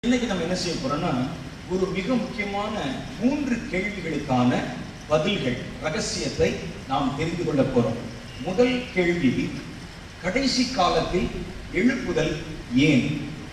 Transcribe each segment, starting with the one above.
இன்னைக்கு நம்ம என்ன செய்ய போறோம்னா ஒரு மிக முக்கியமான மூன்று கேள்விகளுக்கான பதில்கள் ரகசியத்தை நாம் தெரிந்து கொள்ள போறோம் முதல் கேள்வி கடைசி காலத்தில் எழுப்புதல் ஏன்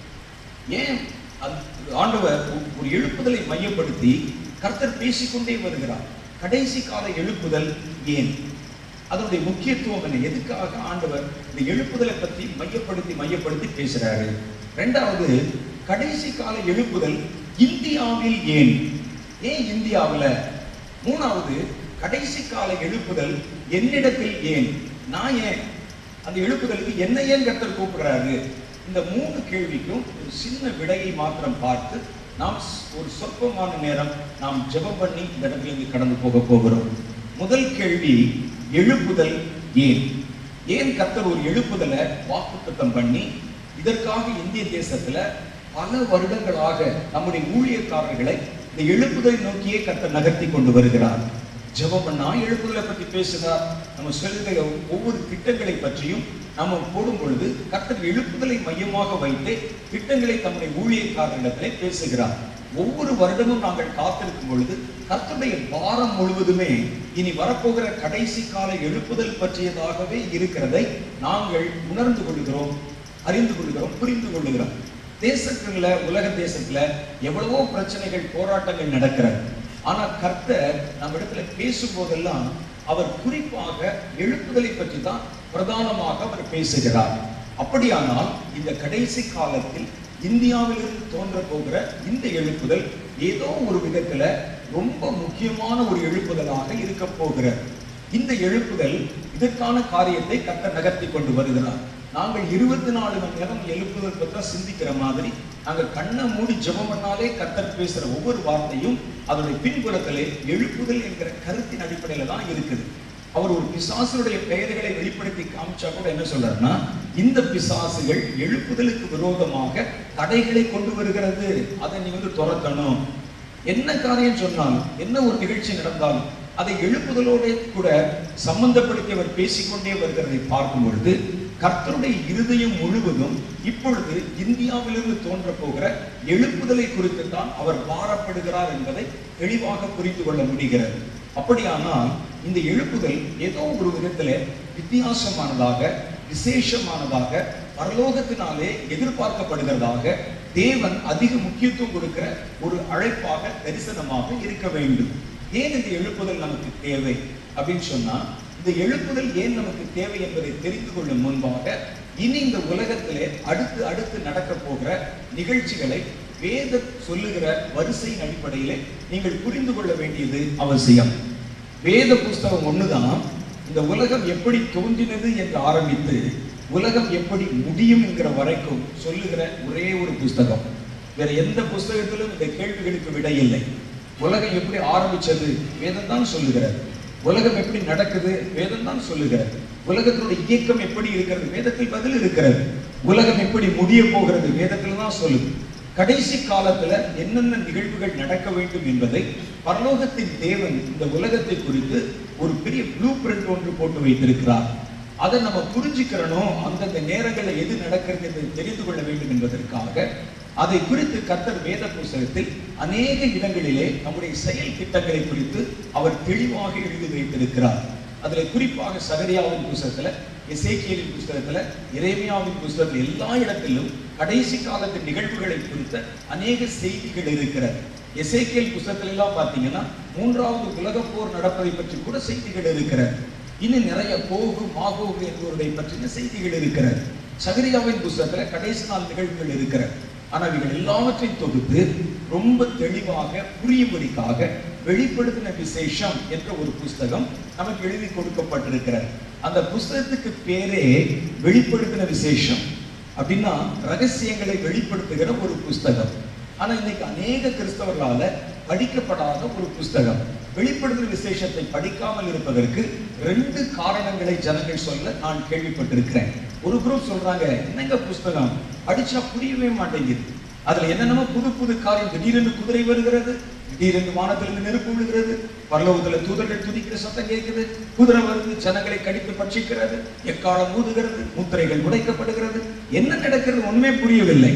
ஏன் அந்த ஆண்டவர் ஒரு- ஒரு எழுப்புதலை மையப்படுத்தி கர்த்தர் பேசிக்கொண்டே வருகிறார் கடைசி கால எழுப்புதல் ஏன் அதனுடைய முக்கியத்துவம் என்ன எதுக்காக ஆண்டவர் இந்த எழுப்புதலை பற்றி மையப்படுத்தி மையப்படுத்தி பேசுறாரு ரெண்டாவது கடைசி கால எழுப்புதல் இந்தியாவில் ஏன் ஏன் இந்தியாவுல மூணாவது கடைசி கால எழுப்புதல் என்னிடத்தில் ஏன் நான் ஏன் அந்த எழுப்புதலுக்கு என்ன ஏன் கர்த்தர் கூப்பிடுறாரு இந்த மூணு கேள்விக்கும் ஒரு சின்ன விடையை மாத்திரம் பார்த்து நாம் ஸ்- ஒரு சொற்பமான நேரம் நாம் ஜெபம் பண்ணி இந்த இடத்திலிருந்து கடந்து போக போகிறோம் முதல் கேள்வி எழுப்புதல் ஏன் ஏன் கர்த்தர் ஒரு எழுப்புதலை வாக்குத்தத்தம் பண்ணி இதற்காக இந்திய தேசத்துல பல வருடங்களாக நம்முடைய ஊழியக்காரர்களை இந்த எழுப்புதலை நோக்கியே கர்த்தர் நகர்த்தி கொண்டு வருகிறார் ஜெபம் பண்ணா எழுப்புதலை பற்றி பேசுகிறார் நம்ம சொல்லுகிற ஒவ்வொரு திட்டங்களை பற்றியும் நாம போடும் பொழுது கர்த்தர் எழுப்புதலை மையமாக வைத்து திட்டங்களை தம்முடைய ஊழியக்காரரிடத்திலே பேசுகிறார் ஒவ்வொரு வருடமும் நாங்கள் காத்திருக்கும் பொழுது கர்த்தருடைய பாரம் முழுவதுமே இனி வரப்போகிற கடைசி கால எழுப்புதல் பற்றியதாகவே இருக்கிறதை நாங்கள் உணர்ந்து கொள்கிறோம் அறிந்து கொள்கிறோம் புரிந்து கொள்கிறோம் தேசத்துல உலக தேசத்துல எவ்வளவோ பிரச்சனைகள் போராட்டங்கள் நடக்கிறது ஆனா கர்த்தர் நம்ம இடத்துல பேசும்போதெல்லாம் அவர் குறிப்பாக எழுப்புதலை பற்றி தான் பிரதானமாக அவர் பேசுகிறார் அப்படியானால் இந்த கடைசி காலத்தில் இந்தியாவிலிருந்து தோன்ற போகிற இந்த எழுப்புதல் ஏதோ ஒரு விதத்துல ரொம்ப முக்கியமான ஒரு எழுப்புதலாக இருக்க போகிறது இந்த எழுப்புதல் இதற்கான காரியத்தை கர்த்தர் நகர்த்தி கொண்டு வருகிறார் நாங்கள் இருபத்தி நாலு மணி நேரம் எழுப்புதல் பற்றி சிந்திக்கிற மாதிரி நாங்கள் கண்ணை மூடி ஜெபம் பண்ணாலே கர்த்தர் பேசுற ஒவ்வொரு வார்த்தையும் அதனுடைய பின்புலத்திலே எழுப்புதல் என்கிற கருத்தின் அடிப்படையில தான் இருக்குது அவர் ஒரு பிசாசுடைய பெயர்களை வெளிப்படுத்தி காமிச்சா கூட என்ன சொல்றாருன்னா இந்த பிசாசுகள் எழுப்புதலுக்கு விரோதமாக தடைகளை கொண்டு வருகிறது அதை நீ வந்து துரத்தணும் என்ன காரியம் சொன்னாலும் என்ன ஒரு நிகழ்ச்சி நடந்தாலும் அதை எழுப்புதலோட கூட சம்பந்தப்படுத்தி அவர் பேசிக்கொண்டே வருகிறதை பார்க்கும் பொழுது கர்த்தருடைய இருதயம் முழுவதும் இப்பொழுது இந்தியாவிலிருந்து தோன்ற போகிற எழுப்புதலை குறித்து தான் அவர் பாரப்படுகிறார் என்பதை தெளிவாக புரிந்து கொள்ள முடிகிறது அப்படியானால் இந்த எழுப்புதல் ஏதோ ஒரு விதத்துல வித்தியாசமானதாக விசேஷமானதாக பரலோகத்தினாலே எதிர்பார்க்கப்படுகிறதாக தேவன் அதிக முக்கியத்துவம் கொடுக்கிற ஒரு அழைப்பாக தரிசனமாக இருக்க வேண்டும் ஏன் இந்த எழுப்புதல் நமக்கு தேவை அப்படின்னு சொன்னா இந்த எழுப்புதல் ஏன் நமக்கு தேவை என்பதை தெரிந்து கொள்ளும் முன்பாக இனி இந்த உலகத்திலே அடுத்து அடுத்து நடக்க போகிற நிகழ்ச்சிகளை வேத சொல்லுகிற வரிசையின் அடிப்படையிலே நீங்கள் புரிந்து கொள்ள வேண்டியது அவசியம் வேத புஸ்தகம் ஒண்ணுதான் இந்த உலகம் எப்படி தோன்றினது என்று ஆரம்பித்து உலகம் எப்படி முடியும் என்கிற வரைக்கும் சொல்லுகிற ஒரே ஒரு புஸ்தகம் வேற எந்த புஸ்தகத்திலும் இந்த கேள்விகளுக்கு விடை இல்லை உலகம் எப்படி ஆரம்பிச்சது வேதம் தான் சொல்லுகிறது உலகம் எப்படி நடக்குது வேதம் தான் சொல்லுகிறது உலகத்தினுடைய இயக்கம் எப்படி இருக்கிறது வேதத்தில் பதில் இருக்கிறது உலகம் எப்படி முடிய போகிறது வேதத்தில் தான் சொல்லுது கடைசி காலத்துல என்னென்ன நிகழ்வுகள் நடக்க வேண்டும் என்பதை பரலோகத்தின் தேவன் இந்த உலகத்தை குறித்து ஒரு பெரிய ப்ளூ பிரிண்ட் ஒன்று போட்டு வைத்திருக்கிறார் அதை நம்ம புரிஞ்சுக்கிறணும் அந்தந்த நேரங்களில் எது நடக்கிறது என்பதை தெரிந்து கொள்ள வேண்டும் என்பதற்காக அதை குறித்து கர்த்தர் வேத புஸ்தகத்தில் அநேக இடங்களிலே நம்முடைய செயல் திட்டங்களை குறித்து அவர் தெளிவாக எழுதி வைத்திருக்கிறார் அதுல குறிப்பாக சகரியாவின் புஸ்தகத்துல எசேக்கியலின் புஸ்தகத்துல எரேமியாவின் புஸ்தகத்துல எல்லா இடத்திலும் கடைசி காலத்து நிகழ்வுகளை குறித்த அநேக செய்திகள் இருக்கிறது எசேக்கியல் புஸ்தகத்துல எல்லாம் பார்த்தீங்கன்னா மூன்றாவது உலகப் போர் நடப்பதை பற்றி கூட செய்திகள் இருக்கிறது இன்னும் நிறைய போகு மாகோகு என்பவருடைய பற்றின செய்திகள் இருக்கிறது சகரியாவின் புஸ்தகத்துல கடைசி நாள் நிகழ்வுகள் இருக்கிறது ஆனா இவைகள் எல்லாவற்றையும் தொகுத்து ரொம்ப தெளிவாக புரியும்படிக்காக வெளிப்படுத்தின விசேஷம் என்ற ஒரு புஸ்தகம் நமக்கு எழுதி கொடுக்கப்பட்டிருக்கிறது அந்த புஸ்தகத்துக்கு பேரே வெளிப்படுத்தின விசேஷம் அப்படின்னா ரகசியங்களை வெளிப்படுத்துகிற ஒரு புஸ்தகம் ஆனா இன்னைக்கு அநேக கிறிஸ்தவர்களால படிக்கப்படாத ஒரு புஸ்தகம் வெளிப்படுத்தின விசேஷத்தை படிக்காமல் இருப்பதற்கு ரெண்டு காரணங்களை ஜனங்கள் சொல்ல நான் கேள்விப்பட்டிருக்கிறேன் ஒரு குரூப் சொல்றாங்க என்னங்க புஸ்தகம் படிச்சா புரியவே மாட்டேங்குது அதுல என்னென்னமோ புது புது காரியம் திடீரென்று குதிரை வருகிறது திடீரென்று வானத்திலிருந்து நெருப்பு விழுகிறது பரலோகத்துல தூதர்கள் துதிக்கிற சத்தம் கேட்குது குதிரை வருது ஜனங்களை கடித்து பட்சிக்கிறது எக்காலம் ஊதுகிறது முத்திரைகள் உடைக்கப்படுகிறது என்ன நடக்கிறது ஒண்ணுமே புரியவில்லை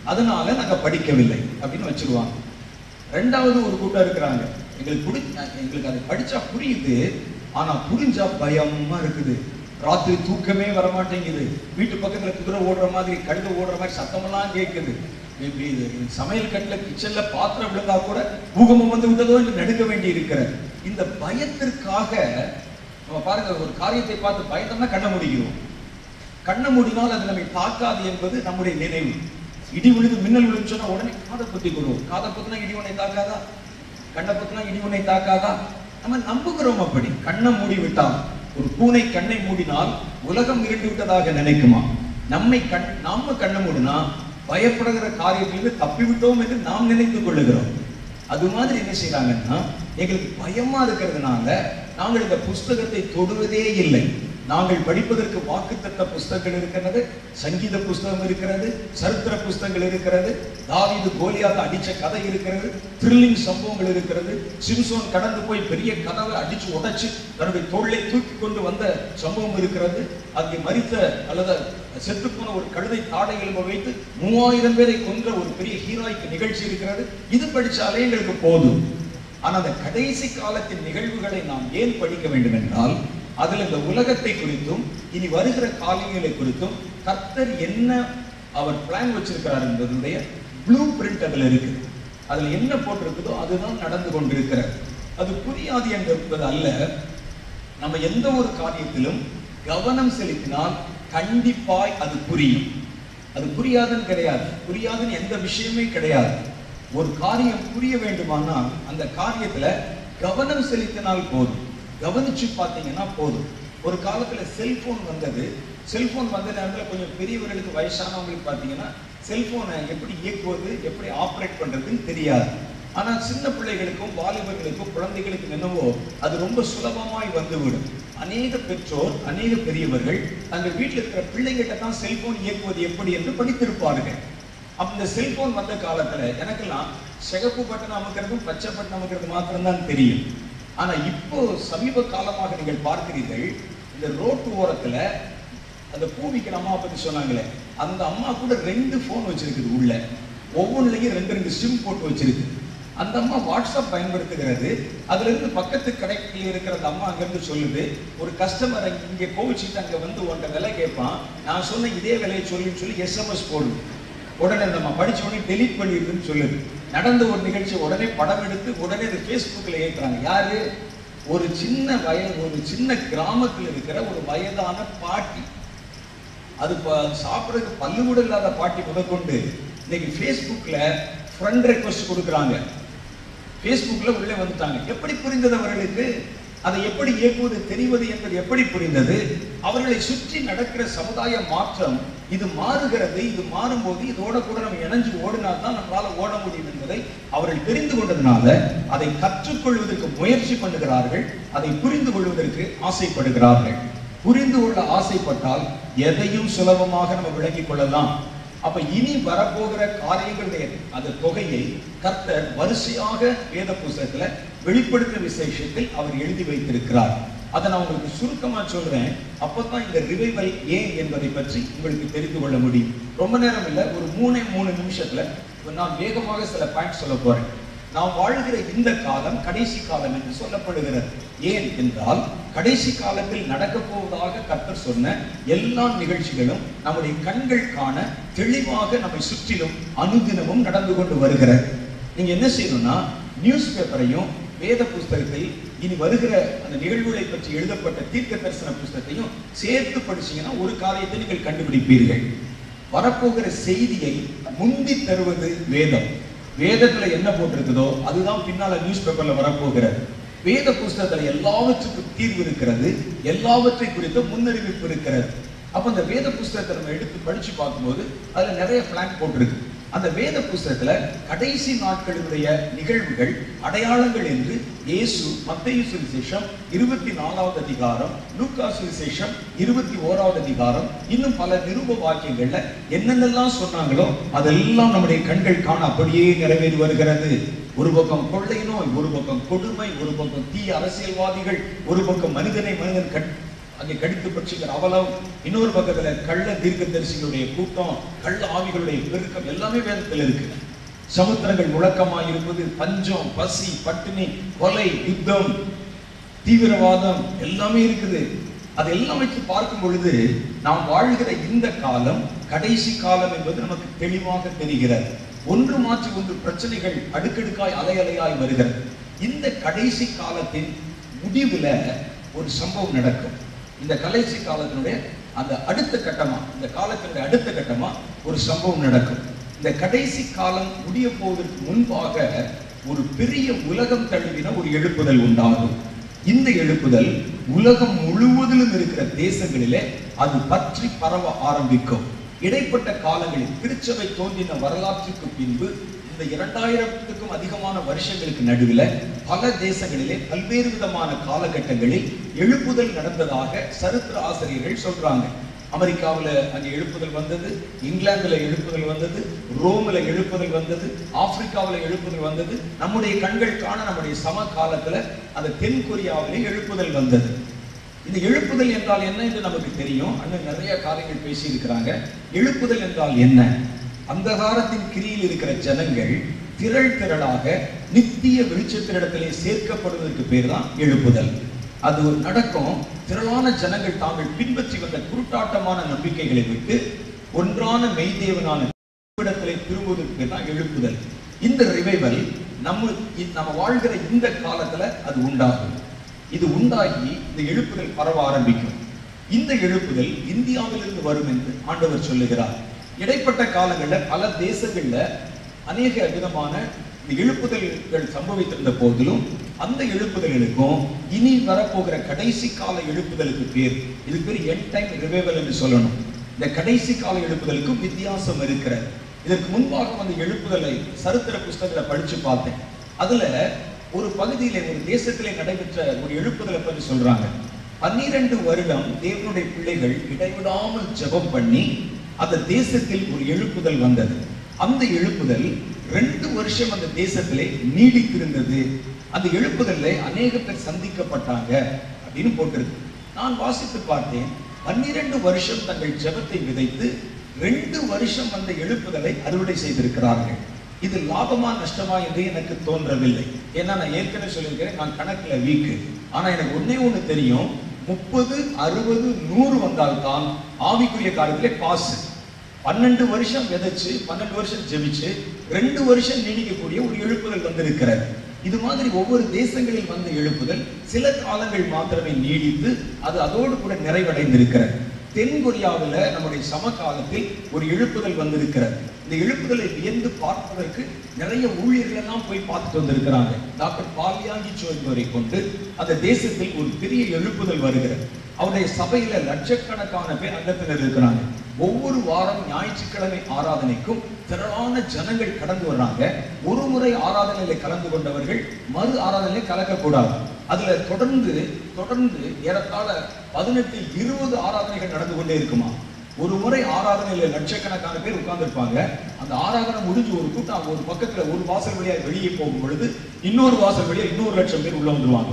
அதனால நாங்க படிக்கவில்லை அப்படின்னு வச்சிருவாங்க ரெண்டாவது ஒரு கூட்டம் இருக்கிறாங்க எங்களுக்கு புடி எங்களுக்கு அது படிச்சா புரியுது ஆனா புரிஞ்சா பயமா இருக்குது ராத்திரி தூக்கமே வர மாட்டேங்குது வீட்டு பக்கத்துல குதிரை ஓடுற மாதிரி கழுத ஓடுற மாதிரி சத்தமெல்லாம் கேட்குது இப்படி இது சமையல் கட்டில கிச்சன்ல பாத்திரம் விழுந்தா கூட பூகம்பம் வந்து விட்டதோ என்று நடுக்க வேண்டி இருக்கிற இந்த பயத்திற்காக நம்ம பாருங்க ஒரு காரியத்தை பார்த்து பயந்தோம்னா கண்ணை முடிக்கிறோம் கண்ணை மூடினால் அது நம்மை தாக்காது என்பது நம்முடைய நினைவு இடி விழுது மின்னல் விழுந்து சொன்னா உடனே காதை பத்தி கொள்வோம் காதை பத்தினா இடி உன்னை தாக்காதா கண்ணை பத்தினா இடி உன்னை தாக்காதா நம்ம நம்புகிறோம் அப்படி கண்ணை மூடி விட்டால் ஒரு பூனை கண்ணை மூடினால் உலகம் இருண்டு விட்டதாக நினைக்குமா நம்மை கண் நாம கண்ணை மூடினா பயப்படுகிற காரியத்திலிருந்து தப்பி விட்டோம் என்று நாம் நினைத்து கொள்ளுகிறோம் அது மாதிரி என்ன செய்றாங்கன்னா எங்களுக்கு பயமா இருக்கிறதுனால நாங்கள் இந்த புஸ்தகத்தை தொடுவதே இல்லை நாங்கள் படிப்பதற்கு வாக்குத்தத்த புஸ்தகங்கள் இருக்கிறது சங்கீத புஸ்தகம் இருக்கிறது சரித்திர புஸ்தகங்கள் இருக்கிறது தாவீது கோலியாத அடிச்ச கதை இருக்கிறது த்ரில்லிங் சம்பவங்கள் இருக்கிறது சிம்சோன் கடந்து போய் பெரிய கதவை அடிச்சு உடைச்சு தன்னுடைய தோளை தூக்கி கொண்டு வந்த சம்பவம் இருக்கிறது அங்கே மரித்த அல்லது செத்து போன ஒரு கழுதை தாடை எலும்ப வைத்து மூவாயிரம் பேரை கொன்ற ஒரு பெரிய ஹீரோய்க்கு நிகழ்ச்சி இருக்கிறது இது படிச்சாலே எங்களுக்கு போதும் ஆனா அந்த கடைசி காலத்தின் நிகழ்வுகளை நாம் ஏன் படிக்க வேண்டும் என்றால் அதுல இந்த உலகத்தை குறித்தும் இனி வருகிற காலங்களை குறித்தும் கர்த்தர் என்ன அவர் பிளான் வச்சிருக்கிறார் என்பதனுடைய ப்ளூ பிரிண்ட் அதுல இருக்கு அதுல என்ன போட்டிருக்குதோ அதுதான் நடந்து கொண்டிருக்கிறது அது புரியாது என்பது அல்ல நம்ம எந்த ஒரு காரியத்திலும் கவனம் செலுத்தினால் கண்டிப்பாய் அது புரியும் அது புரியாதுன்னு கிடையாது புரியாதுன்னு எந்த விஷயமே கிடையாது ஒரு காரியம் புரிய வேண்டுமானால் அந்த காரியத்துல கவனம் செலுத்தினால் போதும் கவனிச்சு பார்த்தீங்கன்னா போதும் ஒரு காலத்துல செல்போன் வந்தது செல்போன் வந்த நேரத்துல கொஞ்சம் பெரியவர்களுக்கு வயசானவங்களுக்கு பார்த்தீங்கன்னா செல்போனை எப்படி இயக்குவது எப்படி ஆப்ரேட் பண்றதுன்னு தெரியாது ஆனா சின்ன பிள்ளைகளுக்கும் வாலிபர்களுக்கும் குழந்தைகளுக்கும் என்னவோ அது ரொம்ப சுலபமாய் வந்துவிடும் அநேக பெற்றோர் அநேக பெரியவர்கள் தங்கள் வீட்டில் இருக்கிற பிள்ளைகிட்ட தான் செல்போன் இயக்குவது எப்படி என்று படித்திருப்பார்கள் அப்ப இந்த செல்போன் வந்த காலத்துல எனக்கெல்லாம் சிகப்பு பட்டன் அமுக்கிறதும் பச்சை பட்டன் அமுக்கிறது மாத்திரம்தான் தெரியும் ஆனா இப்போ சமீப காலமாக நீங்கள் பார்க்கிறீர்கள் இந்த ரோட்டு ஓரத்துல அந்த பூமிக்கு அம்மா பத்தி சொன்னாங்களே அந்த அம்மா கூட ரெண்டு போன் வச்சிருக்குது உள்ள ஒவ்வொன்றுலையும் ரெண்டு ரெண்டு சிம் போட்டு வச்சிருக்கு அந்த அம்மா வாட்ஸ்அப் பயன்படுத்துகிறது அதுல இருந்து பக்கத்து கடையில் இருக்கிற அந்த அம்மா அங்கிருந்து சொல்லுது ஒரு கஸ்டமர் இங்க கோவிச்சுட்டு அங்க வந்து உன்ட்ட விலை கேட்பான் நான் சொன்ன இதே விலையை சொல்லுன்னு சொல்லி எஸ்எம்எஸ் போடுது உடனே அந்த அம்மா படிச்ச உடனே டெலீட் பண்ணிடுதுன்னு சொல்லுது நடந்த ஒரு நிகழ்ச்சி உடனே படம் எடுத்து உடனே அது ஃபேஸ்புக்கில் ஏற்றுறாங்க யாரு ஒரு சின்ன வய ஒரு சின்ன கிராமத்தில் இருக்கிற ஒரு வயதான பாட்டி அது ப- அது சாப்பிட்றதுக்கு பல்லு கூட இல்லாத பாட்டி முதற்கொண்டு இன்னைக்கு ஃபேஸ்புக்கில் ஃப்ரெண்ட் ரெக்வஸ்ட் கொடுக்குறாங்க ஃபேஸ்புக்கில் உள்ளே வந்துட்டாங்க எப்படி புரிந்தது அவர்களுக்கு அதை எப்படி இயக்குவது தெரிவது என்பது எப்படி புரிந்தது அவர்களை சுற்றி நடக்கிற சமுதாய மாற்றம் இது மாறுகிறது இது மாறும்போது இதோட கூட நம்ம இணைஞ்சு ஓடினா தான் நம்மளால ஓட முடியும் என்பதை அவர்கள் தெரிந்து கொண்டதுனால அதை கற்றுக்கொள்வதற்கு முயற்சி பண்ணுகிறார்கள் அதை புரிந்து கொள்வதற்கு ஆசைப்படுகிறார்கள் புரிந்து கொள்ள ஆசைப்பட்டால் எதையும் சுலபமாக நம்ம விளங்கிக் கொள்ளலாம் அப்ப இனி வரப்போகிற காரியங்களுடைய அந்த தொகையை கர்த்தர் வரிசையாக வேத புஸ்தகத்துல வெளிப்படுத்துற விசேஷத்தில் அவர் எழுதி வைத்திருக்கிறார் அதை நான் உங்களுக்கு சுருக்கமா சொல்றேன் அப்பதான் இந்த ரிவைவல் ஏன் என்பதை பற்றி உங்களுக்கு தெரிந்து கொள்ள முடியும் ரொம்ப நேரம் இல்ல ஒரு மூணே மூணு நிமிஷத்துல நான் வேகமாக சில பாயிண்ட் சொல்ல போறேன் நாம் வாழ்கிற இந்த காலம் கடைசி காலம் என்று சொல்லப்படுகிறது ஏன் என்றால் கடைசி காலத்தில் நடக்க போவதாக கர்த்தர் சொன்ன எல்லா நிகழ்ச்சிகளும் நம்முடைய கண்கள் காண தெளிவாக நம்மை சுற்றிலும் அனுதினமும் நடந்து கொண்டு வருகிறது நீங்க என்ன செய்யணும்னா நியூஸ் பேப்பரையும் வேத புஸ்தகத்தில் இனி வருகிற அந்த நிகழ்வுகளை பற்றி எழுதப்பட்ட தீர்க்க தரிசன புஸ்தகத்தையும் சேர்த்து படிச்சீங்கன்னா ஒரு காரியத்தை நீங்கள் கண்டுபிடிப்பீர்கள் வரப்போகிற செய்தியை முந்தி தருவது வேதம் வேதத்துல என்ன போட்டிருக்குதோ அதுதான் பின்னால நியூஸ் பேப்பர்ல வரப்போகிறது வேத புஸ்தகத்துல எல்லாவற்றுக்கும் தீர்வு இருக்கிறது எல்லாவற்றை குறித்த முன்னறிவிப்பு இருக்கிறது அப்ப அந்த வேத புஸ்தகத்தை நம்ம எடுத்து படிச்சு பார்க்கும்போது அதுல நிறைய பிளான் போட்டிருக்கு அந்த வேத புஸ்தகத்துல கடைசி நாட்களினுடைய நிகழ்வுகள் அடையாளங்கள் என்று இயேசு மத்தேயு சுவிசேஷம் இருபத்தி நாலாவது அதிகாரம் லூக்கா சுவிசேஷம் இருபத்தி ஓராவது அதிகாரம் இன்னும் பல நிருப வாக்கியங்கள்ல என்னென்னலாம் சொன்னாங்களோ அதெல்லாம் நம்முடைய கண்கள் காண அப்படியே நிறைவேறி வருகிறது ஒரு பக்கம் கொள்ளை நோய் ஒரு பக்கம் கொடுமை ஒரு பக்கம் தீய அரசியல்வாதிகள் ஒரு பக்கம் மனிதனை மனிதன் கட் அங்கே கடித்து பட்சிக்கிற அவலம் இன்னொரு பக்கத்துல கள்ள தீர்க்கதரிசிகளுடைய கூட்டம் கள்ள ஆவிகளுடைய பெருக்கம் எல்லாமே வேதத்தில் இருக்கு சமுத்திரங்கள் முழக்கமாய் இருப்பது பஞ்சம் பசி பட்டினி கொலை யுத்தம் தீவிரவாதம் எல்லாமே இருக்குது அதெல்லாம் வச்சு பார்க்கும் பொழுது நாம் வாழ்கிற இந்த காலம் கடைசி காலம் என்பது நமக்கு தெளிவாக தெரிகிறது ஒன்று மாற்றி ஒன்று பிரச்சனைகள் அடுக்கடுக்காய் அலை அலையாய் வருகிறது இந்த கடைசி காலத்தின் முடிவுல ஒரு சம்பவம் நடக்கும் இந்த கடைசி காலத்தினுடைய அந்த அடுத்த கட்டமா இந்த காலத்தினுடைய அடுத்த கட்டமா ஒரு சம்பவம் நடக்கும் இந்த கடைசி காலம் முடிய போவதற்கு முன்பாக ஒரு பெரிய உலகம் தழுவின ஒரு எழுப்புதல் உண்டாகும் இந்த எழுப்புதல் உலகம் முழுவதிலும் இருக்கிற தேசங்களிலே அது பற்றி பரவ ஆரம்பிக்கும் இடைப்பட்ட காலங்களில் திருச்சபை தோன்றின வரலாற்றுக்கு பின்பு இந்த இரண்டாயிரத்துக்கும் அதிகமான வருஷங்களுக்கு நடுவில் பல தேசங்களிலே பல்வேறு விதமான காலகட்டங்களில் எழுப்புதல் நடந்ததாக சரித்திர ஆசிரியர்கள் சொல்றாங்க அமெரிக்காவில் அங்கே எழுப்புதல் வந்தது இங்கிலாந்துல எழுப்புதல் வந்தது ரோம்ல எழுப்புதல் வந்தது ஆப்பிரிக்காவில் எழுப்புதல் வந்தது நம்முடைய கண்கள் காண நம்முடைய சம காலத்துல அந்த தென் கொரியாவிலே எழுப்புதல் வந்தது இந்த எழுப்புதல் என்றால் என்ன என்று நமக்கு தெரியும் அண்ணன் நிறைய காரியங்கள் பேசி இருக்கிறாங்க எழுப்புதல் என்றால் என்ன அந்தகாரத்தின் கிரியில் இருக்கிற ஜனங்கள் திரள் திரளாக நித்திய வெளிச்சத்தினிடத்திலே சேர்க்கப்படுவதற்கு பேர் தான் எழுப்புதல் அது ஒரு நடக்கும் திரளான ஜனங்கள் தாங்கள் பின்பற்றி வந்த குருட்டாட்டமான நம்பிக்கைகளை விட்டு ஒன்றான மெய்தேவனான இடத்திலே திரும்புவதற்கு பேர் தான் எழுப்புதல் இந்த ரிவைவல் நம்ம இ- நம்ம வாழ்கிற இந்த காலத்துல அது உண்டாகும் இது உண்டாகி இந்த எழுப்புதல் பரவ ஆரம்பிக்கும் இந்த எழுப்புதல் இந்தியாவிலிருந்து வரும் என்று ஆண்டவர் சொல்லுகிறார் இடைப்பட்ட காலங்களில் பல தேசங்கள்ல அநேக விதமான இந்த எழுப்புதல்கள் சம்பவித்திருந்த போதிலும் அந்த எழுப்புதல்களுக்கும் இனி வரப்போகிற கடைசி கால எழுப்புதலுக்கு பேர் இது பேர் என் டைம் ரிவைவல் என்று சொல்லணும் இந்த கடைசி கால எழுப்புதலுக்கும் வித்தியாசம் இருக்கிறது இதற்கு முன்பாக அந்த எழுப்புதலை சரித்திர புஸ்தகங்களை படிச்சு பார்த்தேன் அதுல ஒரு பகுதியிலே ஒரு தேசத்திலே நடைபெற்ற ஒரு எழுப்புதலை பற்றி சொல்றாங்க பன்னிரண்டு வருடம் தேவனுடைய பிள்ளைகள் இடைவிடாமல் ஜெபம் பண்ணி அந்த தேசத்தில் ஒரு எழுப்புதல் வந்தது அந்த எழுப்புதல் ரெண்டு வருஷம் அந்த தேசத்திலே நீடித்திருந்தது அந்த எழுப்புதல்ல அநேக பேர் சந்திக்கப்பட்டாங்க அப்படின்னு போட்டிருக்கு நான் வாசித்து பார்த்தேன் பன்னிரண்டு வருஷம் தங்கள் ஜெபத்தை விதைத்து ரெண்டு வருஷம் அந்த எழுப்புதலை அறுவடை செய்திருக்கிறார்கள் இது லாபமா நஷ்டமா என்று எனக்கு தோன்றவில்லை ஏன்னா நான் ஏற்கனவே சொல்லியிருக்கிறேன் நான் கணக்குல வீக்கு ஆனா எனக்கு ஒண்ணே ஒண்ணு தெரியும் முப்பது அறுபது நூறு வந்தால்தான் ஆவிக்குரிய காரியத்திலே பாசு பன்னெண்டு வருஷம் விதைச்சு பன்னெண்டு வருஷம் ஜெபிச்சு ரெண்டு வருஷம் நீடிக்கக்கூடிய ஒரு எழுப்புதல் வந்திருக்கிறது இது மாதிரி ஒவ்வொரு தேசங்களில் வந்த எழுப்புதல் சில காலங்கள் மாத்திரமே நீடித்து அது அதோடு கூட நிறைவடைந்திருக்கிறது தென் கொரியாவில் நம்முடைய சமகாலத்தில் ஒரு எழுப்புதல் வந்திருக்கிறது இந்த எழுப்புதலை வியந்து பார்ப்பதற்கு நிறைய ஊழியர்கள் எல்லாம் போய் பார்த்துட்டு வந்திருக்கிறாங்க டாக்டர் பால்யாங்கி சோ என்பவரை கொண்டு அந்த தேசத்தில் ஒரு பெரிய எழுப்புதல் வருகிறது அவருடைய சபையில லட்சக்கணக்கான பேர் அங்கத்தினர் இருக்கிறாங்க ஒவ்வொரு வாரம் ஞாயிற்றுக்கிழமை ஆராதனைக்கும் திரளான ஜனங்கள் கடந்து வர்றாங்க ஒரு முறை ஆராதனையில கலந்து கொண்டவர்கள் மறு ஆராதனையில கலக்கக்கூடாது அதுல தொடர்ந்து தொடர்ந்து ஏறத்தாழ பதினெட்டு இருபது ஆராதனைகள் நடந்து கொண்டே இருக்குமா ஒரு முறை ஆராதனையில லட்சக்கணக்கான பேர் உட்கார்ந்திருப்பாங்க அந்த ஆராதனை முடிஞ்சு ஒரு கூட்டம் ஒரு பக்கத்துல ஒரு வாசல் வழியா வெளியே போகும் பொழுது இன்னொரு வாசல் வழியா இன்னொரு லட்சம் பேர் உள்ள வந்துருவாங்க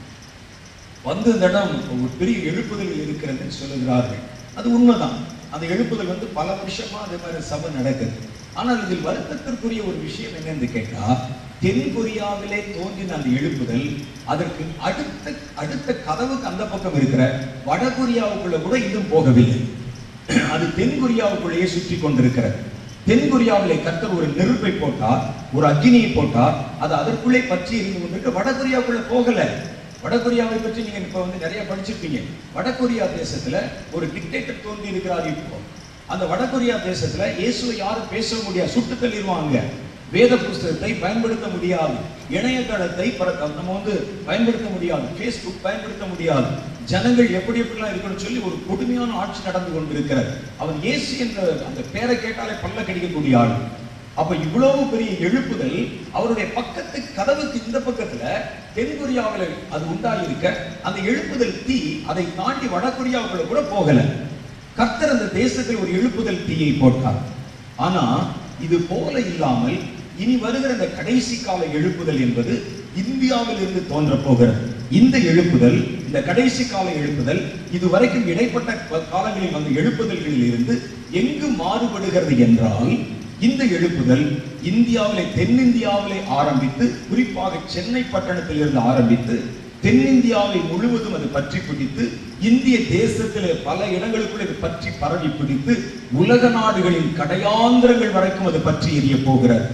வந்து இந்த இடம் ஒரு பெரிய எழுப்புதல் இருக்கிறதுன்னு சொல்லுகிறார்கள் அது உண்மைதான் அந்த எழுப்புதல் வந்து பல வருஷமா அதே மாதிரி சபை நடக்குது ஆனால் இதில் வருத்தத்திற்குரிய ஒரு விஷயம் என்னன்னு கேட்டா தென் கொரியாவிலே தோன்றின அந்த எழுப்புதல் அதற்கு அடுத்த அடுத்த கதவுக்கு அந்த பக்கம் இருக்கிற வட கொரியாவுக்குள்ள கூட இன்னும் போகவில்லை அது தென் கொரியாவுக்குள்ளேயே சுற்றி கொண்டிருக்கிறது தென் கொரியாவிலே கர்த்தர் ஒரு நெருப்பை போட்டார் ஒரு அக்னியை போட்டார் அது அதற்குள்ளே பற்றி இருந்து கொண்டிருக்கு வட கொரியாவுக்குள்ள போகல வடகொரியாவை பற்றி நீங்க இப்ப வந்து நிறைய படிச்சிருப்பீங்க வடகொரியா தேசத்துல ஒரு டிக்டேட்டர் தோன்றி இருக்கிறார் இப்போ அந்த வடகொரியா தேசத்துல இயேசுவை யாரும் பேச முடியாது சுட்டு தள்ளிடுவாங்க வேத புஸ்தகத்தை பயன்படுத்த முடியாது இணையதளத்தை பர- நம்ம வந்து பயன்படுத்த முடியாது ஃபேஸ்புக் பயன்படுத்த முடியாது ஜனங்கள் எப்படி எப்படிலாம் இருக்கணும்னு சொல்லி ஒரு கொடுமையான ஆட்சி நடந்து கொண்டிருக்கிறது அவன் இயேசு என்ற அந்த பேரை கேட்டாலே பல்ல கடிக்கக்கூடிய ஆள் அப்ப இவ்வளவு பெரிய எழுப்புதல் அவருடைய பக்கத்து கதவுக்கு இந்த பக்கத்துல தென்கொரியாவில் அது உண்டாயிருக்க அந்த எழுப்புதல் தீ அதை தாண்டி வடகொரியாவுக்குள்ள கூட போகல கர்த்தர் அந்த தேசத்தில் ஒரு எழுப்புதல் தீயை போட்டார் ஆனா இது போல இல்லாமல் இனி வருகிற இந்த கடைசி கால எழுப்புதல் என்பது இந்தியாவில் இருந்து தோன்ற போகிறது இந்த எழுப்புதல் இந்த கடைசி கால எழுப்புதல் இதுவரைக்கும் இடைப்பட்ட ப- காலங்களில் வந்த எழுப்புதல்களில் இருந்து எங்கு மாறுபடுகிறது என்றால் இந்த எழுப்புதல் இந்தியாவிலே தென்னிந்தியாவிலே ஆரம்பித்து குறிப்பாக சென்னை பட்டணத்தில் இருந்து ஆரம்பித்து தென்னிந்தியாவை முழுவதும் அது பற்றி பிடித்து இந்திய தேசத்திலே பல இடங்களுக்குள் இது பற்றி பரவி பிடித்து உலக நாடுகளின் கடையாந்திரங்கள் வரைக்கும் அது பற்றி எரிய போகிறது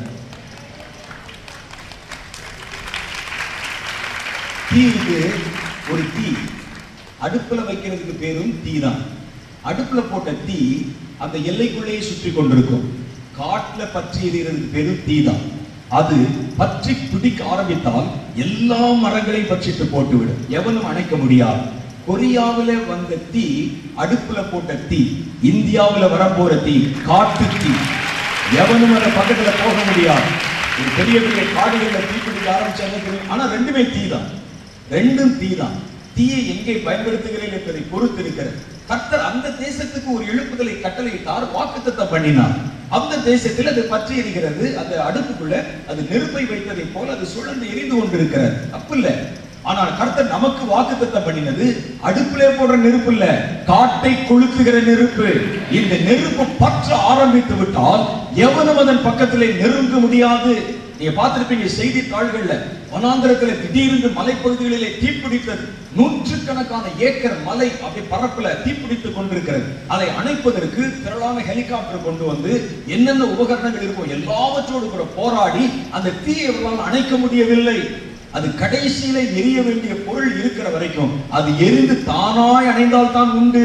தீக்கு ஒரு தீ அடுப்புல வைக்கிறதுக்கு பேரும் தீ தான் அடுப்புல போட்ட தீ அந்த எல்லைக்குள்ளேயே சுற்றி கொண்டிருக்கும் காட்டுல பற்றி எரியறதுக்கு பேரும் தீ தான் அது பற்றி பிடிக்க ஆரம்பித்தால் எல்லா மரங்களையும் பற்றிட்டு போட்டுவிடும் எவனும் அணைக்க முடியாது கொரியாவில வந்த தீ அடுப்புல போட்ட தீ இந்தியாவுல வரப்போற தீ காட்டு தீ எவனும் அந்த பக்கத்துல போக முடியாது ஒரு பெரிய பெரிய காடுகள்ல தீப்பிடிக்க ஆரம்பிச்சாங்க தெரியும் ஆனா ரெண்டுமே தீ தான் ரெண்டும் தீ தான் தீயை எங்கே பயன்படுத்துகிறேன் என்பதை பொறுத்து இருக்கிறது கர்த்தர் அந்த தேசத்துக்கு ஒரு எழுப்புதலை கட்டளையிட்டார் வாக்குத்தத்தம் பண்ணினார் அந்த தேசத்தில் அது பற்றி எரிகிறது அந்த அடுப்புக்குள்ள அது நெருப்பை வைத்ததை போல அது சுழன்று எரிந்து கொண்டிருக்கிறது தப்பு இல்ல ஆனால் கர்த்தர் நமக்கு வாக்குத்தத்தம் பண்ணினது அடுப்பிலே போடுற நெருப்பு இல்ல காட்டை கொளுத்துகிற நெருப்பு இந்த நெருப்பு பற்ற ஆரம்பித்து விட்டால் எவனும் அதன் பக்கத்திலே நெருங்க முடியாது நீங்க பார்த்திருப்பீங்க செய்தித்தாள்கள்ல வனாந்திரத்துல திடீரென்று மலைப்பகுதிகளிலே தீப்பிடித்தது நூற்றுக்கணக்கான ஏக்கர் மலை அப்படி பரப்புல தீப்பிடித்துக் கொண்டிருக்கிறது அதை அணைப்பதற்கு திரளான ஹெலிகாப்டர் கொண்டு வந்து என்னென்ன உபகரணங்கள் இருக்கும் எல்லாவற்றோடு கூட போராடி அந்த தீயை இவர்களால் அணைக்க முடியவில்லை அது கடைசியில எரிய வேண்டிய பொருள் இருக்கிற வரைக்கும் அது எரிந்து தானாய் அணைந்தால் தான் உண்டு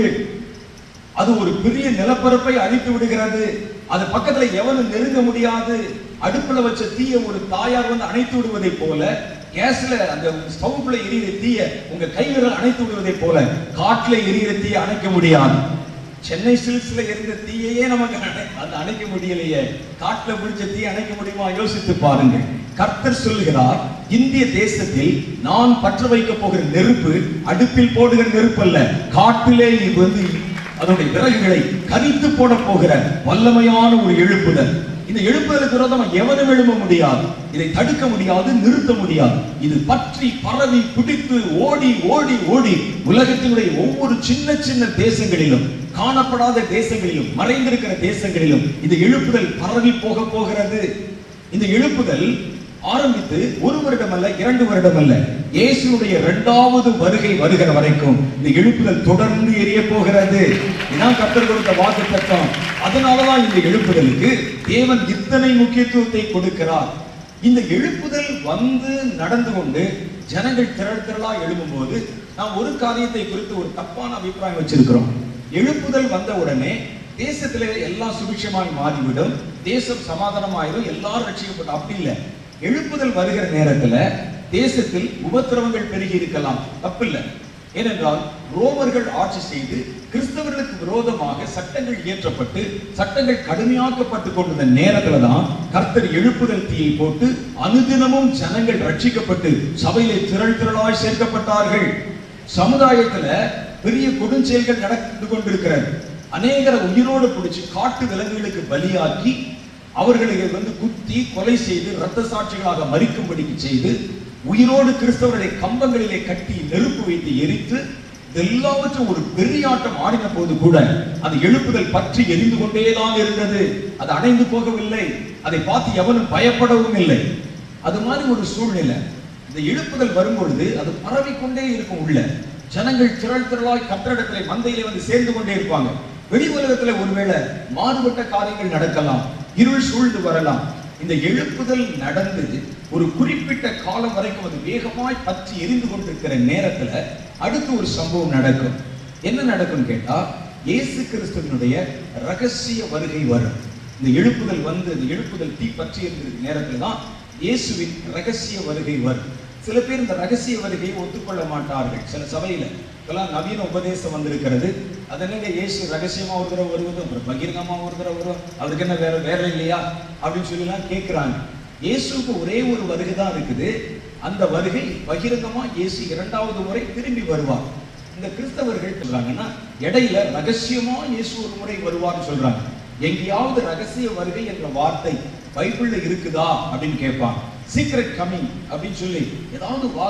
அது ஒரு பெரிய நிலப்பரப்பை அழித்து விடுகிறது அது பக்கத்துல எவனும் நெருங்க முடியாது அடுப்புல வச்ச தீய ஒரு தாயார் வந்து அணைத்து விடுவதை போல கேஸ்ல அந்த ஸ்டவ்க்குள்ள எரியிற தீய உங்க கை விரல் அணைத்து விடுவதை போல காட்டுல எரியிற தீய அணைக்க முடியாது சென்னை சில்க்ஸ்ல இருந்த தீயையே நமக்கு அணை- அது அணைக்க முடியலையே காட்டுல பிடிச்ச தீ அணைக்க முடியுமா யோசித்து பாருங்கள் கர்த்தர் சொல்கிறார் இந்திய தேசத்தில் நான் பற்ற வைக்க போகிற நெருப்பு அடுப்பில் போடுகிற நெருப்பு அல்ல காட்டிலே இது வந்து அதனுடைய விறகுகளை கரித்து போட போகிற வல்லமையான ஒரு எழுப்புதல் இந்த எழுப்புதலுக்கு விரோதமா எவனும் எழும்ப முடியாது இதை தடுக்க முடியாது நிறுத்த முடியாது இது பற்றி பரவி பிடித்து ஓடி ஓடி ஓடி உலகத்தினுடைய ஒவ்வொரு சின்ன சின்ன தேசங்களிலும் காணப்படாத தேசங்களிலும் மறைந்திருக்கிற தேசங்களிலும் இந்த எழுப்புதல் பரவி போக போகிறது இந்த எழுப்புதல் ஆரம்பித்து ஒரு வருடம் அல்ல இரண்டு வருடம் அல்ல இயேசுடைய இரண்டாவது வருகை வருகிற வரைக்கும் இந்த எழுப்புதல் தொடர்ந்து எரிய போகிறது இதான் கத்தர் கொடுத்த வாக்கு தத்துவம் அதனாலதான் இந்த எழுப்புதலுக்கு தேவன் இத்தனை முக்கியத்துவத்தை கொடுக்கிறார் இந்த எழுப்புதல் வந்து நடந்து கொண்டு ஜனங்கள் திரள் திரளா எழும்பும்போது நாம் ஒரு காரியத்தை குறித்து ஒரு தப்பான அபிப்பிராயம் வச்சிருக்கிறோம் எழுப்புதல் வந்த உடனே தேசத்திலே எல்லாம் சுபிட்சமாய் மாறிவிடும் தேசம் சமாதானமாயிரும் எல்லாரும் ரட்சிக்கப்படும் அப்படி இல்லை எழுப்புதல் வருகிற நேரத்துல தேசத்தில் உபத்திரவங்கள் பெருகி இருக்கலாம் தப்பில்லை ஏனென்றால் ரோமர்கள் ஆட்சி செய்து கிறிஸ்தவர்களுக்கு விரோதமாக சட்டங்கள் இயற்றப்பட்டு சட்டங்கள் கடுமையாக்கப்பட்டு கொண்டிருந்த நேரத்துல தான் கர்த்தர் எழுப்புதல் தீயை போட்டு அனுதினமும் ஜனங்கள் ரட்சிக்கப்பட்டு சபையிலே திரள் திரளாய் சேர்க்கப்பட்டார்கள் சமுதாயத்துல பெரிய கொடுஞ்செயல்கள் நடந்து கொண்டிருக்கிறது அநேகரை உயிரோடு பிடிச்சு காட்டு விலங்குகளுக்கு பலியாக்கி அவர்களை வந்து குத்தி கொலை செய்து இரத்த சாட்சிகளாக மறிக்கும்படிக்கு செய்து உயிரோடு கிறிஸ்தவர்களை கம்பங்களிலே கட்டி நெருப்பு வைத்து எரித்து எல்லாவற்றும் ஒரு பெரியாட்டம் ஆடின போது கூட அந்த எழுப்புதல் பற்றி எரிந்து கொண்டேதான் இருந்தது அது அணைந்து போகவில்லை அதை பார்த்து எவனும் பயப்படவும் இல்லை அது மாதிரி ஒரு சூழ்நிலை இந்த எழுப்புதல் வரும்பொழுது அது பரவிக்கொண்டே இருக்கும் உள்ள ஜனங்கள் திரள் திரளாய் கத்திரிடத்திலே மந்தையிலே வந்து சேர்ந்து கொண்டே இருப்பாங்க வெளி உலகத்துல ஒருவேளை மாறுபட்ட காரியங்கள் நடக்கலாம் இருள் சூழ்ந்து வரலாம் இந்த எழுப்புதல் நடந்து ஒரு குறிப்பிட்ட காலம் வரைக்கும் அது வேகமாய் பற்றி எரிந்து கொண்டிருக்கிற நேரத்துல அடுத்து ஒரு சம்பவம் நடக்கும் என்ன நடக்கும் கேட்டா இயேசு கிறிஸ்துவனுடைய ரகசிய வருகை வரும் இந்த எழுப்புதல் வந்து இந்த எழுப்புதல் தீ பற்றி இருக்கிற நேரத்துல தான் இயேசுவின் ரகசிய வருகை வரும் சில பேர் இந்த ரகசிய வருகையை ஒத்துக்கொள்ள மாட்டார்கள் சில சபையில இப்பெல்லாம் நவீன உபதேசம் வந்திருக்கிறது அது என்னங்க இயேசு ரகசியமா ஒரு தடவை வருவது அப்புறம் பகிரங்கமா ஒரு தடவை வரும் அவருக்கு என்ன வேற வேற இல்லையா அப்படின்னு சொல்லி எல்லாம் கேட்கிறாங்க இயேசுக்கு ஒரே ஒரு வருகை தான் இருக்குது அந்த வருகை பகிரங்கமா இயேசு இரண்டாவது முறை திரும்பி வருவார் இந்த கிறிஸ்தவர்கள் சொல்றாங்கன்னா இடையில ரகசியமா இயேசு ஒரு முறை வருவார்னு சொல்றாங்க எங்கேயாவது ரகசிய வருகை என்ற வார்த்தை பைபிள்ல இருக்குதா அப்படின்னு கேட்பாங்க சீக்ரெட் கமிங் அப்படின்னு சொல்லி ஏதாவது வாஸ்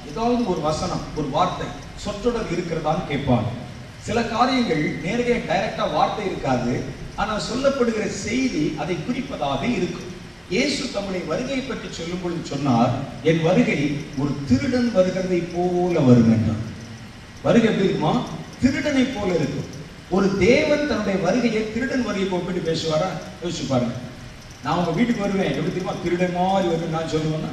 ஏதாவது ஒரு வசனம் ஒரு வார்த்தை சொற்றொடர் இருக்கிறதான்னு கேட்பாங்க சில காரியங்கள் நேரடியாக டைரக்டா வார்த்தை இருக்காது ஆனால் சொல்லப்படுகிற செய்தி அதை குறிப்பதாக இருக்கும் இயேசு தம்முடைய வருகையை பற்றி சொல்லும் பொழுது சொன்னார் என் வருகை ஒரு திருடன் வருகிறதை போல வரும் என்றார் வருகை எப்படி இருக்குமா திருடனை போல இருக்கும் ஒரு தேவன் தன்னுடைய வருகையை திருடன் வருகையை ஒப்பிட்டு பேசுவாரா யோசிச்சு பாருங்க நான் உங்க வீட்டுக்கு வருவேன் எப்படி தெரியுமா திருடன் மாதிரி வருவேன் நான் சொல்லுவேன்னா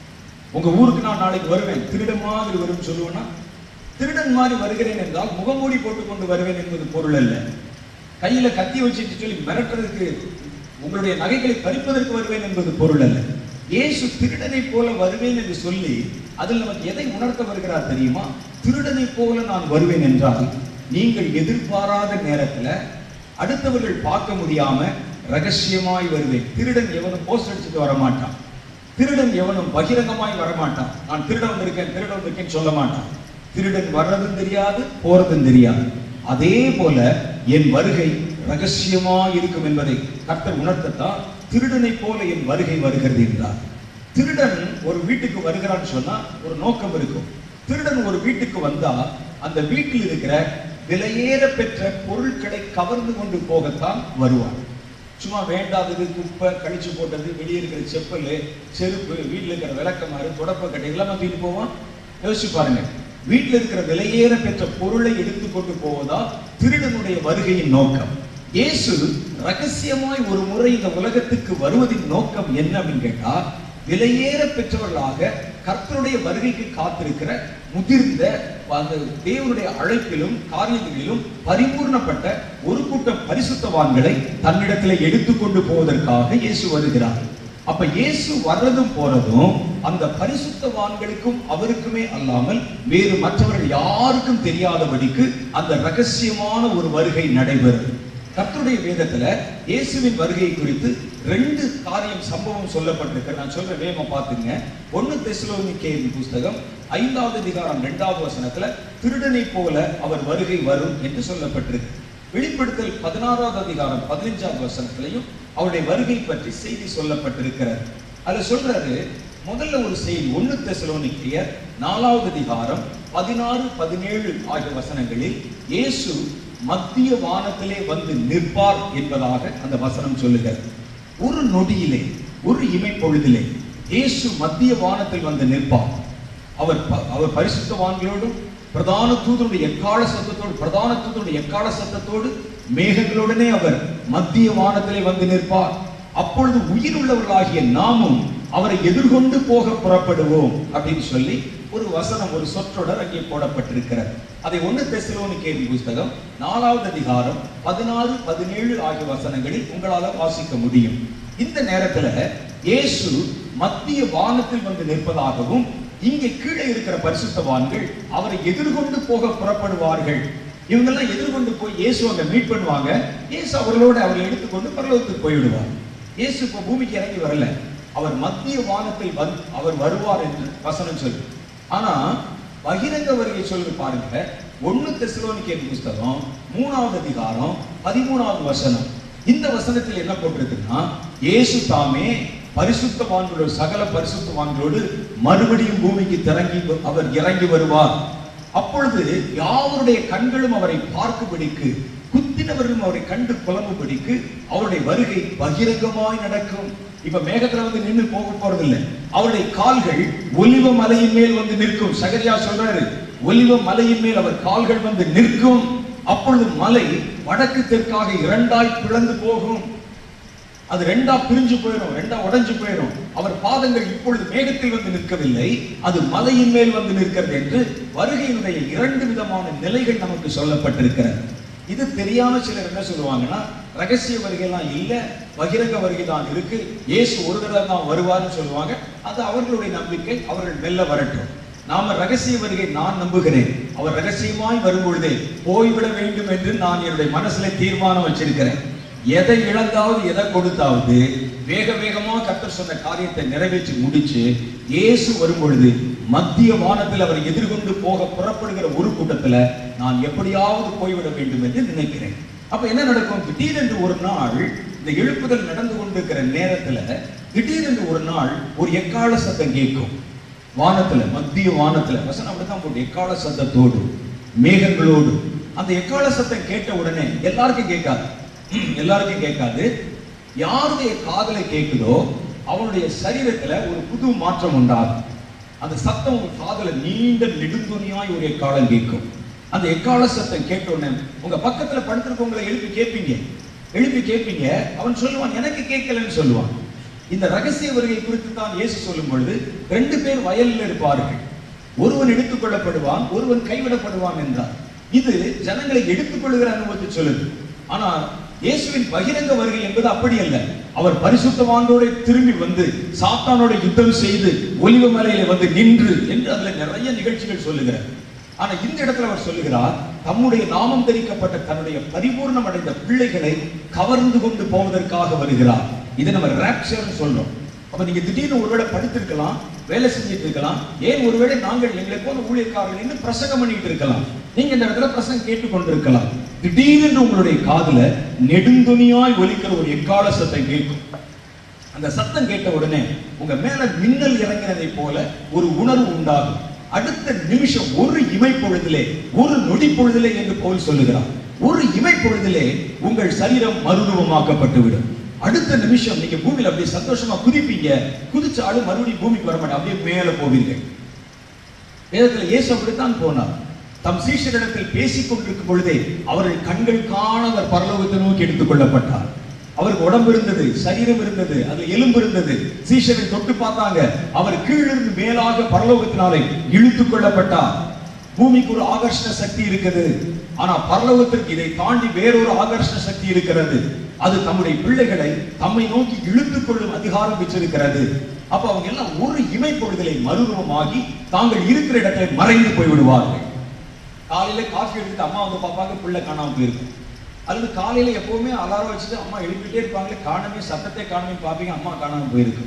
உங்க ஊருக்கு நான் நாளைக்கு வருவேன் திருடன் மாதிரி வரும் சொல்லுவேன்னா திருடன் மாதிரி வருகிறேன் என்றால் முகமூடி போட்டுக்கொண்டு வருவேன் என்பது பொருள் அல்ல கையில கத்தி வச்சுட்டு சொல்லி மிரட்டுறதுக்கு உங்களுடைய நகைகளை பறிப்பதற்கு வருவேன் என்பது பொருள் அல்ல இயேசு திருடனை போல வருவேன் என்று சொல்லி அதில் நமக்கு எதை உணர்த்த வருகிறார் தெரியுமா திருடனை போல நான் வருவேன் என்றால் நீங்கள் எதிர்பாராத நேரத்துல அடுத்தவர்கள் பார்க்க முடியாம ரகசியமாய் வருவேன் திருடன் எவனும் போஸ்ட் அடிச்சுட்டு வர மாட்டான் திருடன் எவனும் பகிரங்கமாய் வரமாட்டான் நான் திருடன் வந்திருக்கேன் திருடன் வந்திருக்கேன்னு சொல்ல மாட்டான் திருடன் வர்றதும் தெரியாது போறதும் தெரியாது அதே போல என் வருகை ரகசியமாய் இருக்கும் என்பதை கர்த்தர் உணர்த்தத்தான் திருடனை போல என் வருகை வருகிறது என்றார் திருடன் ஒரு வீட்டுக்கு வருகிறான்னு சொன்னா ஒரு நோக்கம் இருக்கும் திருடன் ஒரு வீட்டுக்கு வந்தா அந்த வீட்டில் இருக்கிற விலையேற பெற்ற பொருட்களை கவர்ந்து கொண்டு போகத்தான் வருவான் சும்மா வேண்டாதது குப்பை கழிச்சு போட்டது வெளியே இருக்கிற செப்பல் செருப்பு வீட்டில் இருக்கிற விளக்கமாறு தொடப்ப கட்டை எல்லாம் தூக்கிட்டு போவான் யோசிச்சு பாருங்க வீட்டில் இருக்கிற விலையேற பெற்ற பொருளை எடுத்துக்கொண்டு போவதா திருடனுடைய வருகையின் நோக்கம் இயேசு ரகசியமாய் ஒரு முறை இந்த உலகத்துக்கு வருவதின் நோக்கம் என்ன அப்படின்னு கேட்டா விலையேற பெற்றவர்களாக கர்த்தருடைய வருகைக்கு காத்திருக்கிற முதிர்ந்த அந்த தேவனுடைய அழைப்பிலும் காரியங்களிலும் பரிபூர்ணப்பட்ட ஒரு கூட்டம் பரிசுத்தவான்களை தன்னிடத்தில் எடுத்துக்கொண்டு போவதற்காக இயேசு வருகிறார் அப்ப இயேசு வர்றதும் போறதும் அந்த பரிசுத்தவான்களுக்கும் அவருக்குமே அல்லாமல் வேறு மற்றவர்கள் யாருக்கும் தெரியாதபடிக்கு அந்த ரகசியமான ஒரு வருகை நடைபெறும் கர்த்தருடைய வேதத்துல இயேசுவின் வருகை குறித்து ரெண்டு காரியம் சம்பவம் சொல்லப்பட்டிருக்கு நான் சொல்ற வேகமா பாத்துங்க ஒன்னு தெசலோனிக்கேயின் புஸ்தகம் ஐந்தாவது அதிகாரம் இரண்டாவது வசனத்துல திருடனை போல அவர் வருகை வரும் என்று சொல்லப்பட்டிருக்கு வெளிப்படுத்தல் பதினாறாவது அதிகாரம் பதினைஞ்சாவது வசனத்திலையும் அவருடைய வருகை பற்றி செய்தி சொல்லப்பட்டிருக்கிறது அதுல சொல்றாரு முதல்ல ஒரு செய்தி ஒன்னு தெசலோனிக்கேயர் நாலாவது அதிகாரம் பதினாறு பதினேழு ஆகிய வசனங்களில் இயேசு மத்திய வானத்திலே வந்து நிற்பார் என்பதாக அந்த வசனம் சொல்லுகிறது ஒரு நொடியிலே ஒரு இமை பொழுதிலே இயேசு மத்திய வானத்தில் வந்து நிற்பார் அவர் ப- அவர் பரிசுத்தவான்களோடும் பிரதான தூதருடைய எக்கால சத்தத்தோடு பிரதான தூதருடைய எக்கால சத்தத்தோடு மேகங்களுடனே அவர் மத்திய வானத்திலே வந்து நிற்பார் அப்பொழுது உயிர் உள்ளவர்களாகிய நாமும் அவரை எதிர்கொண்டு போக புறப்படுவோம் அப்படின்னு சொல்லி ஒரு வசனம் ஒரு சொற்றொடர் அங்கே போடப்பட்டிருக்கிறது அதை ஒன்று தெசலோனிக்கேயர் புஸ்தகம் நாலாவது அதிகாரம் பதினாறு பதினேழு ஆகிய வசனங்களில் உங்களால வாசிக்க முடியும் இந்த நேரத்துல இயேசு மத்திய வானத்தில் வந்து நிற்பதாகவும் இங்கே கீழே இருக்கிற பரிசுத்தவான்கள் அவரை எதிர்கொண்டு போக புறப்படுவார்கள் இவங்கெல்லாம் எதிர்கொண்டு போய் இயேசு அங்க மீட் பண்ணுவாங்க இயேசு அவர்களோட அவரை எடுத்துக்கொண்டு பரலோகத்துக்கு போய்விடுவார் இயேசு இப்போ பூமிக்கு இறங்கி வரல அவர் மத்திய வானத்தில் வந்து அவர் வருவார் என்று வசனம் சொல்லு ஆனா பகிரங்க வருகை சொல்லு பாருங்க ஒண்ணு தெசலோனிக்கேயர் புஸ்தகம் மூணாவது அதிகாரம் பதிமூணாவது வசனம் இந்த வசனத்தில் என்ன போட்டிருக்குன்னா இயேசு தாமே பரிசுத்தவான்களோடு சகல பரிசுத்தவான்களோடு மறுபடியும் பூமிக்கு திறங்கி அவர் இறங்கி வருவார் அப்பொழுது யாவருடைய கண்களும் அவரை பார்க்கும்படிக்கு குத்தினவர்களும் அவரை கண்டு புலம்பும்படிக்கு அவருடைய வருகை பகிரங்கமாய் நடக்கும் இப்ப மேகத்துல வந்து நின்னு போக போறதில்லை அவருடைய கால்கள் ஒலிவ மலையின் மேல் வந்து நிற்கும் சகரியா சொல்றாரு ஒலிவ மலையின் மேல் அவர் கால்கள் வந்து நிற்கும் அப்பொழுது மலை வடக்கு தெற்காக இரண்டாய் பிளந்து போகும் அது ரெண்டா பிரிஞ்சு போயிடும் ரெண்டா உடைஞ்சு போயிடும் அவர் பாதங்கள் இப்பொழுது மேகத்தில் வந்து நிற்கவில்லை அது மலையின் மேல் வந்து நிற்கிறது என்று வருகையினுடைய இரண்டு விதமான நிலைகள் நமக்கு சொல்லப்பட்டிருக்கிறது இது தெரியாம சிலர் என்ன சொல்லுவாங்கன்னா ரகசிய வருகைலாம் இல்ல பகிரங்க வருகை தான் இருக்கு இயேசு ஒரு தடவை தான் வருவார்னு சொல்லுவாங்க அது அவர்களுடைய நம்பிக்கை அவர்கள் மெல்ல வரட்டும் நாம ரகசிய வருகை நான் நம்புகிறேன் அவர் ரகசியமாய் வரும்பொழுதே போய்விட வேண்டும் என்று நான் என்னுடைய மனசுல தீர்மானம் வச்சிருக்கிறேன் எதை இழந்தாவது எதை கொடுத்தாவது வேக வேகமா கர்த்தர் சொன்ன காரியத்தை நிறைவேற்றி முடிச்சு இயேசு வரும் பொழுது மத்திய வானத்தில் அவர் எதிர்கொண்டு போக புறப்படுகிற ஒரு கூட்டத்துல நான் எப்படியாவது போய்விட வேண்டும் என்று நினைக்கிறேன் அப்ப என்ன நடக்கும் திடீரென்று ஒரு நாள் இந்த எழுப்புதல் நடந்து கொண்டிருக்கிற நேரத்துல திடீரென்று ஒரு நாள் ஒரு எக்கால சத்தம் கேட்கும் வானத்துல மத்திய வானத்துல வசனம் அப்படித்தான் போட்டு எக்கால சத்தத்தோடு மேகங்களோடு அந்த எக்கால சத்தம் கேட்ட உடனே எல்லாருக்கும் கேட்காது எல்லாருக்கும் கேட்காது யாருடைய காதுல கேட்குதோ அவனுடைய சரீரத்துல ஒரு புது மாற்றம் உண்டாகும் அந்த சத்தம் உங்க காதுல நீண்ட நெடுந்துணியாய் ஒரு எக்காலம் கேட்கும் அந்த எக்கால சத்தம் கேட்ட உடனே உங்க பக்கத்துல படுத்திருக்கவங்களை எழுப்பி கேட்பீங்க எழுப்பி கேட்பீங்க அவன் சொல்லுவான் எனக்கு கேட்கலன்னு சொல்லுவான் இந்த ரகசிய வருகை குறித்து தான் இயேசு சொல்லும் பொழுது ரெண்டு பேர் வயலில் இருப்பார்கள் ஒருவன் எடுத்துக் கொள்ளப்படுவான் ஒருவன் கைவிடப்படுவான் என்றார் இது ஜனங்களை எடுத்துக்கொள்கிற அனுபவத்தை சொல்லுது ஆனா இயேசுவின் பகிரங்க வருகை என்பது அப்படி அல்ல அவர் பரிசுத்தவானோட திரும்பி வந்து சாத்தானோட யுத்தம் செய்து ஒலிவ மலையில வந்து நின்று என்று அதுல நிறைய நிகழ்ச்சிகள் சொல்லுகிறார் ஆனா இந்த இடத்துல அவர் சொல்லுகிறார் தம்முடைய நாமம் தரிக்கப்பட்ட தன்னுடைய பரிபூர்ணம் அடைந்த பிள்ளைகளை கவர்ந்து கொண்டு போவதற்காக வருகிறார் இதை நம்ம ராப்சர்னு சொல்றோம் அப்ப நீங்க திடீர்னு ஒருவேளை படித்திருக்கலாம் வேலை செஞ்சுட்டு இருக்கலாம் ஏன் ஒருவேளை நாங்கள் எங்களை போல ஊழியக்காரர்கள் என்று பிரசங்கம் பண்ணிட்டு இருக்கலாம் நீங்க இந்த இடத்துல பிரசங்கம் கேட்டு கொண்டிருக்கலாம் திடீரென்று உங்களுடைய காதுல நெடுந்துணியாய் ஒலிக்கிற ஒரு எக்கால சத்தம் கேட்கும் அந்த சத்தம் கேட்ட உடனே உங்க மேல மின்னல் இறங்கினதை போல ஒரு உணர்வு உண்டாகும் அடுத்த நிமிஷம் ஒரு இமை பொழுதிலே ஒரு நொடி பொழுதிலே என்று போல் சொல்லுகிறார் ஒரு இமை பொழுதிலே உங்கள் சரீரம் மறுரூபமாக்கப்பட்டு விடும் அடுத்த நிமிஷம் நீங்க பூமியில அப்படியே சந்தோஷமா குதிப்பீங்க குதிச்சாலும் மறுபடியும் பூமிக்கு வர மாட்டேன் அப்படியே மேல போவீர்கள் வேதத்தில் இயேசு அப்படித்தான் போனார் தம் சீஷரிடத்தில் பேசிக் கொண்டிருக்கும் பொழுதே அவர்கள் கண்கள் காண அவர் பரலோகத்தை நோக்கி எடுத்துக் கொள்ளப்பட்டார் அவருக்கு உடம்பு இருந்தது சரீரம் இருந்தது அதுல எலும்பு இருந்தது சீஷரை தொட்டு பார்த்தாங்க அவர் கீழிருந்து மேலாக பரலோகத்தினாலே இழுத்துக் கொள்ளப்பட்டார் பூமிக்கு ஒரு ஆகர்ஷண சக்தி இருக்குது ஆனா பரலோகத்திற்கு இதை தாண்டி வேறொரு ஆகர்ஷண சக்தி இருக்கிறது அது தம்முடைய பிள்ளைகளை தம்மை நோக்கி இழுத்துக் கொள்ளும் அதிகாரம் பெற்றிருக்கிறது அப்ப அவங்க எல்லாம் ஒரு இமை பொழுதலை மறுரூபமாகி தாங்கள் இருக்கிற இடத்தை மறைந்து போய் விடுவார்கள் காலையில காஃபி எடுத்துட்டு அம்மா வந்து பார்ப்பாங்க பிள்ளை காணாம போயிருக்கும் அல்லது காலையில எப்பவுமே அலாரம் வச்சுட்டு அம்மா எழுப்பிட்டே இருப்பாங்களே காணமே சத்தத்தை காணமே பார்ப்பீங்க அம்மா காணாம போயிருக்கு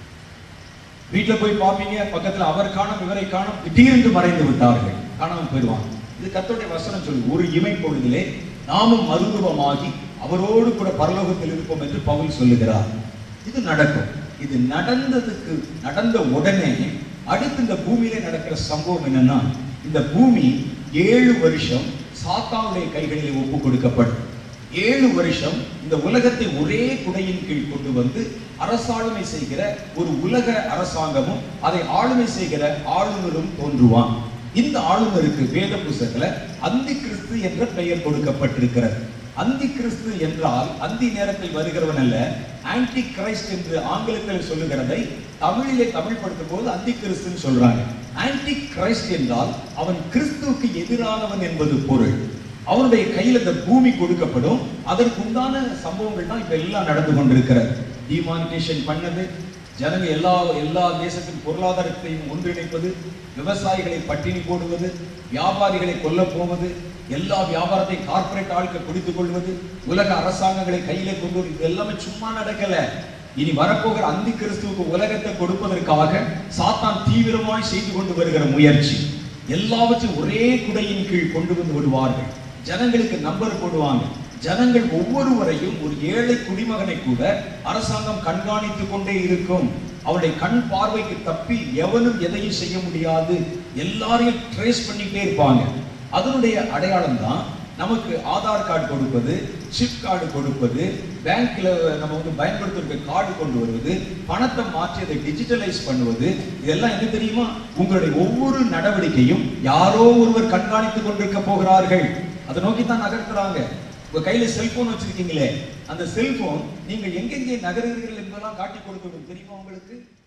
வீட்டுல போய் பார்ப்பீங்க பக்கத்துல அவர் காணும் இவரை காணும் திடீரென்று மறைந்து விட்டார்கள் காணாம போயிடுவாங்க இது கர்த்தருடைய வசனம் சொல்லு ஒரு இமை பொழுதிலே நாமும் மறுரூபமாகி அவரோடு கூட பரலோகத்தில் இருப்போம் என்று பவுல் சொல்லுகிறார் இது நடக்கும் இது நடந்ததுக்கு நடந்த உடனே அடுத்து இந்த பூமியிலே நடக்கிற சம்பவம் என்னன்னா இந்த பூமி ஏழு வருஷம் சாத்தானுடைய கைகளில் ஒப்பு கொடுக்கப்படும் ஏழு வருஷம் இந்த உலகத்தை ஒரே குடையின் கீழ் கொண்டு வந்து அரசாளுமை செய்கிற ஒரு உலக அரசாங்கமும் அதை ஆளுமை செய்கிற ஆளுநரும் தோன்றுவான் இந்த ஆளுநருக்கு வேத புஸ்தகத்துல அந்தி கிறிஸ்து என்ற பெயர் கொடுக்கப்பட்டிருக்கிறது அந்தி கிறிஸ்து என்றால் அந்தி நேரத்தில் வருகிறவன் அல்ல ஆன்டி கிரைஸ்ட் என்று ஆங்கிலத்தில் சொல்லுகிறதை தமிழிலே தமிழ் படுத்தும் போது அந்தி கிறிஸ்துன்னு சொல்றாங்க ஆன்டி கிரைஸ்ட் என்றால் அவன் கிறிஸ்துவுக்கு எதிரானவன் என்பது பொருள் அவனுடைய கையில் இந்த பூமி கொடுக்கப்படும் அதற்கு உண்டான சம்பவங்கள் தான் இப்ப எல்லாம் நடந்து கொண்டிருக்கிறது டிமானிட்டேஷன் பண்ணது ஜனங்க எல்லா எல்லா தேசத்தின் பொருளாதாரத்தையும் ஒன்றிணைப்பது விவசாயிகளை பட்டினி போடுவது வியாபாரிகளை கொல்ல போவது எல்லா வியாபாரத்தையும் கார்ப்பரேட் ஆட்கள் பிடித்துக் கொள்வது உலக அரசாங்கங்களை கையில கொண்டு வருவது இது எல்லாமே சும்மா நடக்கல இனி வரப்போகிற அந்தி கிறிஸ்துவுக்கு உலகத்தை கொடுப்பதற்காக சாத்தான் தீவிரமாய் செய்து கொண்டு வருகிற முயற்சி எல்லாவற்றையும் ஒரே குடையின் கீழ் கொண்டு வந்து விடுவார்கள் ஜனங்களுக்கு நம்பர் போடுவாங்க ஜனங்கள் ஒவ்வொருவரையும் ஒரு ஏழை குடிமகனை கூட அரசாங்கம் கண்காணித்துக் கொண்டே இருக்கும் அவருடைய கண் பார்வைக்கு தப்பி எவனும் எதையும் செய்ய முடியாது எல்லாரையும் ட்ரேஸ் பண்ணிக்கிட்டே இருப்பாங்க அதனுடைய அடையாளம் தான் நமக்கு ஆதார் கார்டு கொடுப்பது சிப் கார்டு கொடுப்பது பேங்க்ல நம்ம வந்து பயன்படுத்துற கார்டு கொண்டு வருவது பணத்தை மாற்றி அதை டிஜிட்டலைஸ் பண்ணுவது இதெல்லாம் என்ன தெரியுமா உங்களுடைய ஒவ்வொரு நடவடிக்கையும் யாரோ ஒருவர் கண்காணித்துக் கொண்டிருக்க போகிறார்கள் அதை நோக்கி தான் நகர்த்துறாங்க உங்க கையில செல்போன் வச்சிருக்கீங்களே அந்த செல்போன் நீங்கள் எங்கெங்கே நகருகிறீர்கள் என்பதெல்லாம் காட்டி கொடுக்க தெரியுமா உங்களுக்கு